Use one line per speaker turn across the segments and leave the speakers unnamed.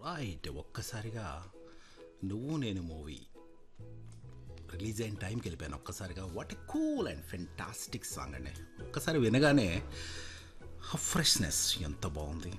Right ఒక్కసారిగా నువ్వు నేను మూవీ రిలీజ్ అయిన టైంకి వెళ్ళిపోయాను ఒక్కసారిగా what a cool and fantastic song అండి ఒక్కసారి వినగానే ఆ ఫ్రెష్నెస్ ఎంత బాగుంది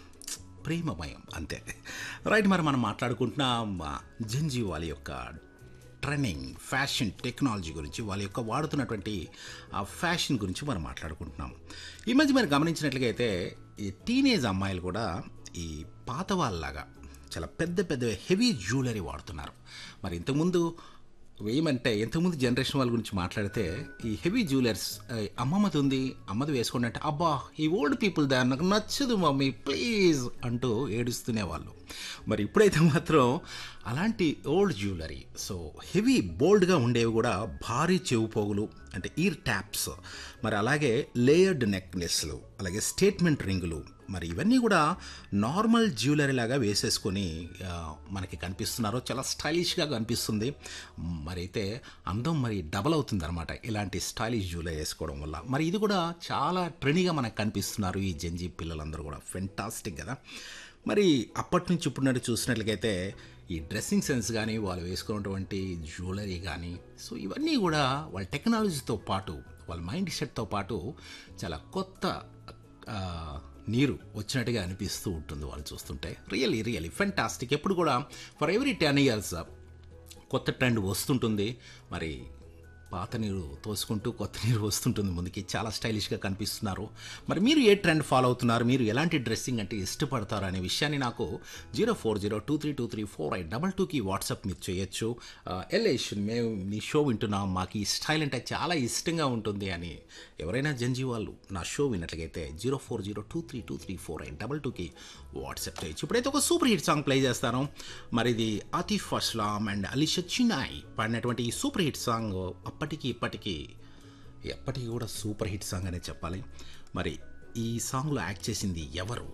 ప్రేమమయం అంతే రైట్ మరి మనం మాట్లాడుకుంటున్నాం జంజీ వాళ్ళ యొక్క ట్రెండింగ్ ఫ్యాషన్ టెక్నాలజీ గురించి వాళ్ళ యొక్క వాడుతున్నటువంటి ఆ ఫ్యాషన్ గురించి మనం మాట్లాడుకుంటున్నాం ఈ మధ్య మీరు గమనించినట్లుగా అయితే ఈ టీనేజ్ అమ్మాయిలు కూడా ఈ పాత వాళ్ళలాగా చాలా పెద్ద పెద్ద హెవీ జ్యువెలరీ వాడుతున్నారు మరి ఇంతకుముందు వేయమంటే ఇంతకుముందు జనరేషన్ వాళ్ళ గురించి మాట్లాడితే ఈ హెవీ జ్యువెలర్స్ అమ్మమ్మది ఉంది అమ్మది వేసుకోండి అంటే అబ్బా ఈ ఓల్డ్ పీపుల్ దా నాకు నచ్చదు మమ్మీ ప్లీజ్ అంటూ ఏడుస్తూనే వాళ్ళు మరి ఇప్పుడైతే మాత్రం అలాంటి ఓల్డ్ జ్యువెలరీ సో హెవీ బోల్డ్గా ఉండేవి కూడా భారీ చెవు పోగులు అంటే ఇయర్ ట్యాప్స్ మరి అలాగే లేయర్డ్ నెక్లెస్లు అలాగే స్టేట్మెంట్ రింగులు మరి ఇవన్నీ కూడా నార్మల్ జ్యువెలరీ లాగా వేసేసుకొని ఆ, మనకి కనిపిస్తున్నారు చాలా స్టైలిష్గా కనిపిస్తుంది మరి అయితే అందం మరి డబల్ అవుతుంది అనమాట ఇలాంటి స్టైలిష్ జ్యువెలరీ వేసుకోవడం వల్ల మరి ఇది కూడా చాలా ట్రెండీగా మనకు కనిపిస్తున్నారు ఈ జంజీ పిల్లలందరూ కూడా ఫెంటాస్టిక్ కదా మరి అప్పటి నుంచి ఇప్పుడు నాటి చూసినట్లయితే ఈ డ్రెస్సింగ్ సెన్స్ కానీ వాళ్ళు వేసుకున్నటువంటి జ్యువెలరీ కానీ సో ఇవన్నీ కూడా వాళ్ళ టెక్నాలజీతో పాటు వాళ్ళ మైండ్ సెట్తో పాటు చాలా కొత్త ఆ, నీరు వచ్చినట్టుగా అనిపిస్తూ ఉంటుంది వాళ్ళు చూస్తుంటే రియల్లీ రియల్లీ ఫెంటాస్టిక్ ఎప్పుడు కూడా ఫర్ ఎవ్రీ టెన్ ఇయర్స్ కొత్త ట్రెండ్ వస్తుంటుంది మరి పాత నీరు తోసుకుంటూ కొత్త నీరు వస్తుంటుంది ముందుకి చాలా స్టైలిష్గా కనిపిస్తున్నారు మరి మీరు ఏ ట్రెండ్ ఫాలో అవుతున్నారు మీరు ఎలాంటి డ్రెస్సింగ్ అంటే ఇష్టపడతారు అనే విషయాన్ని నాకు zero four zero two three two three four eight double టూకి వాట్సాప్ మీరు చేయొచ్చు ఎల్ఏష్ మేము నీ షో వింటున్నాం మాకు ఈ స్టైల్ అంటే చాలా ఇష్టంగా ఉంటుంది అని ఎవరైనా జంజీ వాళ్ళు నా షో విన్నట్లయితే zero four zero two three two three four eight double టూకి వాట్సాప్ చేయొచ్చు ఇప్పుడైతే ఒక సూపర్ హిట్ సాంగ్ ప్లే చేస్తాను మరి ఇది ఆతిఫ్ అస్లాం అండ్ అలీషా చినాయ్ పాడినటువంటి ఈ సూపర్ హిట్ సాంగ్ అప్పటికి ఇప్పటికీ ఎప్పటికీ కూడా సూపర్ హిట్ సాంగ్ అనే చెప్పాలి మరి ఈ సాంగ్లో యాక్ట్ చేసింది ఎవరు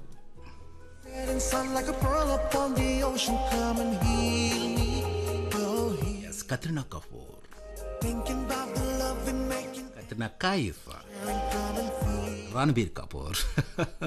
Setting sun like a pearl upon the ocean, come and heal me. Oh, heal.
Yes Katrina Kapoor
Thinking about the love and making
Katrina Kaif
and come and feel.
Ranbir Kapoor